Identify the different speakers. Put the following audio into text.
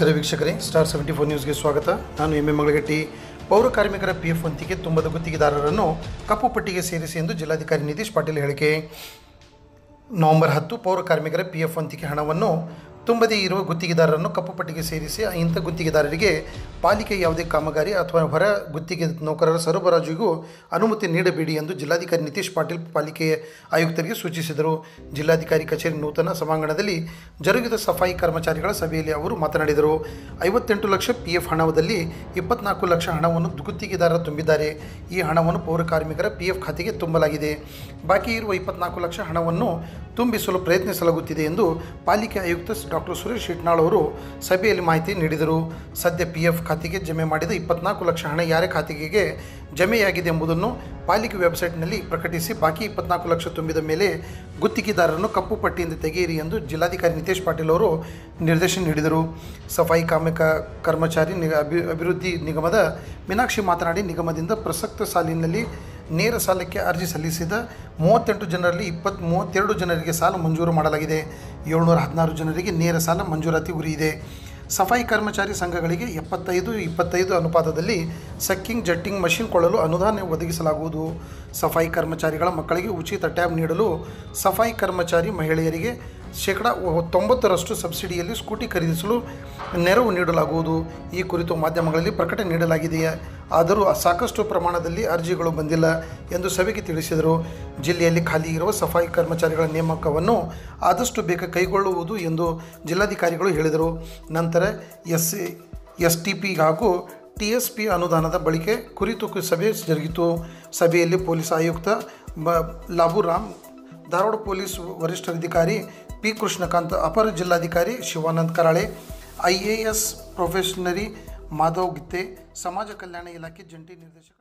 Speaker 1: ನಮಸ್ಕಾರ ವೀಕ್ಷಕರೇ star seventy four ನ್ಯೂಸ್ಗೆ ಸ್ವಾಗತ ನಾನು ಎಂ ಎ ಮಗಳಗಟ್ಟಿ ಪೌರ ಕಾರ್ಮಿಕರ ಪಿ ಎಫ್ ವಂತಿಗೆ ತುಂಬದ ಗುತ್ತಿಗೆದಾರರನ್ನು ಕಪ್ಪು ಪಟ್ಟಿಗೆ ಸೇರಿಸಿ ಎಂದು ಜಿಲ್ಲಾಧಿಕಾರಿ ನಿತೀಶ್ ಪಾಟೀಲ್ ಹೇಳಿಕೆ ನವೆಂಬರ್ ಹತ್ತು ಪೌರ ಕಾರ್ಮಿಕರ ಪಿ ಎಫ್ ವಂತಿಗೆ ಹಣವನ್ನು ತುಂಬದೇ ಇರುವ ಗುತ್ತಿಗೆದಾರರನ್ನು ಕಪ್ಪು ಪಟ್ಟಿಗೆ ಸೇರಿಸಿ ಇಂಥ ಗುತ್ತಿಗೆದಾರರಿಗೆ ಪಾಲಿಕೆ ಯಾವುದೇ ಕಾಮಗಾರಿ ಅಥವಾ ಹೊರ ಗುತ್ತಿಗೆ ನೌಕರರ ಸರಬರಾಜಿಗೂ ಅನುಮತಿ ನೀಡಬೇಡಿ ಎಂದು ಜಿಲ್ಲಾಧಿಕಾರಿ ನಿತೀಶ್ ಪಾಟೀಲ್ ಪಾಲಿಕೆ ಆಯುಕ್ತರಿಗೆ ಸೂಚಿಸಿದರು ಜಿಲ್ಲಾಧಿಕಾರಿ ಕಚೇರಿ ನೂತನ ಸಭಾಂಗಣದಲ್ಲಿ ಜರುಗಿದ ಸಫಾಯಿ ಕರ್ಮಚಾರಿಗಳ ಸಭೆಯಲ್ಲಿ ಅವರು ಮಾತನಾಡಿದರು ಐವತ್ತೆಂಟು ಲಕ್ಷ ಪಿ ಎಫ್ ಹಣದಲ್ಲಿ ಇಪ್ಪತ್ನಾಲ್ಕು ಲಕ್ಷ ಹಣವನ್ನು ಗುತ್ತಿಗೆದಾರರು ತುಂಬಿದ್ದಾರೆ ಈ ಹಣವನ್ನು ಪೌರ ಕಾರ್ಮಿಕರ ಪಿ ಎಫ್ ಖಾತೆಗೆ ತುಂಬಲಾಗಿದೆ ಬಾಕಿ ಇರುವ ಇಪ್ಪತ್ನಾಲ್ಕು ಲಕ್ಷ ಹಣವನ್ನು ತುಂಬಿಸಲು ಪ್ರಯತ್ನಿಸಲಾಗುತ್ತಿದೆ ಎಂದು ಪಾಲಿಕೆ ಆಯುಕ್ತ ಡಾಕ್ಟರ್ ಸುರೇಶ್ ಶಿಟ್ನಾಳ್ ಅವರು ಸಭೆಯಲ್ಲಿ ಮಾಹಿತಿ ನೀಡಿದರು ಸದ್ಯ ಪಿ ಎಫ್ ಖಾತೆಗೆ ಜಮೆ ಮಾಡಿದ ಇಪ್ಪತ್ನಾಲ್ಕು ಲಕ್ಷ ಹಣ ಯಾರ ಖಾತೆಗೆ ಜಮೆಯಾಗಿದೆ ಎಂಬುದನ್ನು ಪಾಲಿಕೆ ವೆಬ್ಸೈಟ್ನಲ್ಲಿ ಪ್ರಕಟಿಸಿ ಬಾಕಿ ಇಪ್ಪತ್ನಾಲ್ಕು ಲಕ್ಷ ತುಂಬಿದ ಮೇಲೆ ಗುತ್ತಿಗೆದಾರರನ್ನು ಕಪ್ಪು ಪಟ್ಟಿಯಿಂದ ತೆಗೆಯಿರಿ ಎಂದು ಜಿಲ್ಲಾಧಿಕಾರಿ ನಿತೇಶ್ ಪಾಟೀಲ್ ಅವರು ನಿರ್ದೇಶನ ನೀಡಿದರು ಸಫಾಯಿ ಕಾಮಿಕ ಕರ್ಮಚಾರಿ ನಿಗ ಅಭಿ ಅಭಿವೃದ್ಧಿ ನಿಗಮದ ಮೀನಾಕ್ಷಿ ಮಾತನಾಡಿ ನಿಗಮದಿಂದ ಪ್ರಸಕ್ತ ಸಾಲಿನಲ್ಲಿ ನೇರ ಸಾಲಕ್ಕೆ ಅರ್ಜಿ ಸಲ್ಲಿಸಿದ ಮೂವತ್ತೆಂಟು ಜನರಲ್ಲಿ ಇಪ್ಪತ್ತ್ ಮೂವತ್ತೆರಡು ಜನರಿಗೆ ಸಾಲ ಮಂಜೂರು ಮಾಡಲಾಗಿದೆ ಏಳ್ನೂರ ಹದಿನಾರು ಜನರಿಗೆ ನೇರ ಸಾಲ ಮಂಜೂರಾತಿ ಗುರಿ ಇದೆ ಸಫಾಯಿ ಕರ್ಮಚಾರಿ ಸಂಘಗಳಿಗೆ ಎಪ್ಪತ್ತೈದು ಇಪ್ಪತ್ತೈದು ಅನುಪಾತದಲ್ಲಿ ಸಕ್ಕಿಂಗ್ ಜಟ್ಟಿಂಗ್ ಮಷಿನ್ ಕೊಳ್ಳಲು ಅನುದಾನ ಒದಗಿಸಲಾಗುವುದು ಸಫಾಯಿ ಕರ್ಮಚಾರಿಗಳ ಮಕ್ಕಳಿಗೆ ಉಚಿತ ಟ್ಯಾಬ್ ನೀಡಲು ಸಫಾಯಿ ಕರ್ಮಚಾರಿ ಮಹಿಳೆಯರಿಗೆ ಶೇಕಡ ತೊಂಬತ್ತರಷ್ಟು ಸಬ್ಸಿಡಿಯಲ್ಲಿ ಸ್ಕೂಟಿ ಖರೀದಿಸಲು ನೆರವು ನೀಡಲಾಗುವುದು ಈ ಕುರಿತು ಮಾಧ್ಯಮಗಳಲ್ಲಿ ಪ್ರಕಟಣೆ ನೀಡಲಾಗಿದೆಯೇ ಆದರೂ ಸಾಕಷ್ಟು ಪ್ರಮಾಣದಲ್ಲಿ ಅರ್ಜಿಗಳು ಬಂದಿಲ್ಲ ಎಂದು ಸಭೆಗೆ ತಿಳಿಸಿದರು ಜಿಲ್ಲೆಯಲ್ಲಿ ಖಾಲಿ ಇರುವ ಸಫಾಯಿ ಕರ್ಮಚಾರಿಗಳ ನೇಮಕವನ್ನು ಆದಷ್ಟು ಬೇಗ ಕೈಗೊಳ್ಳುವುದು ಎಂದು ಜಿಲ್ಲಾಧಿಕಾರಿಗಳು ಹೇಳಿದರು ನಂತರ ಎಸ್ ಎಸ್ ಟಿ ಪಿ ಹಾಗೂ ಟಿ ಎಸ್ ಪಿ ಅನುದಾನದ ಬಳಕೆ ಕುರಿತು ಕು- ಸಭೆ ಜರುಗಿತು ಸಭೆಯಲ್ಲಿ ಪೊಲೀಸ್ ಆಯುಕ್ತ ಬ ಲಾಬುರಾಮ್ ಧಾರವಾಡ ಪೊಲೀಸ್ ವರಿಷ್ಠಾಧಿಕಾರಿ ಪಿ ಕೃಷ್ಣಕಾಂತ್ ಅಪರ ಜಿಲ್ಲಾಧಿಕಾರಿ Shivanand Karale I A S probationary Madhav Gitte ಸಮಾಜ ಕಲ್ಯಾಣ ಇಲಾಖೆ ಜಂಟಿ ನಿರ್ದೇಶಕ